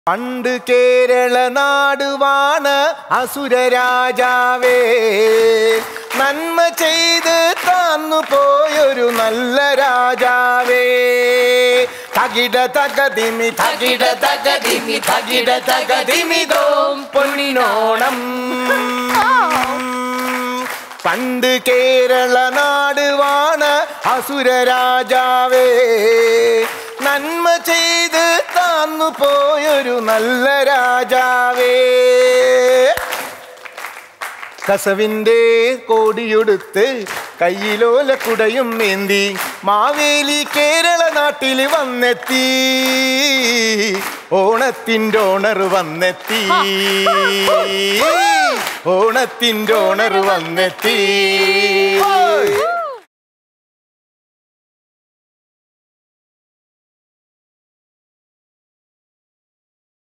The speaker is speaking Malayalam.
പണ്ട് കേരള നാടുവാണ് അസുര രാജാവേ നന്മ ചെയ്ത് താന്നു പോയൊരു നല്ല രാജാവേ തകിട തകതിമി തകിട തകതിമി തകിട തകതിമിതോം പൊന്നിനോണം പണ്ട് കേരള നാടുവാണ് അസുര രാജാവേ നന്മ ചെയ്ത് താന്നു പോയൊരു നല്ല രാജാവേ കസവിൻ്റെ കോടിയൊടുത്ത് കയ്യിലോല കുടയും മേന്തി മാവേലി കേരള നാട്ടിൽ വന്നെത്തി ഓണത്തിൻ്റെ ഓണർ വന്നെത്തി ഓണത്തിൻ്റെ ഓണർ വന്നെത്തി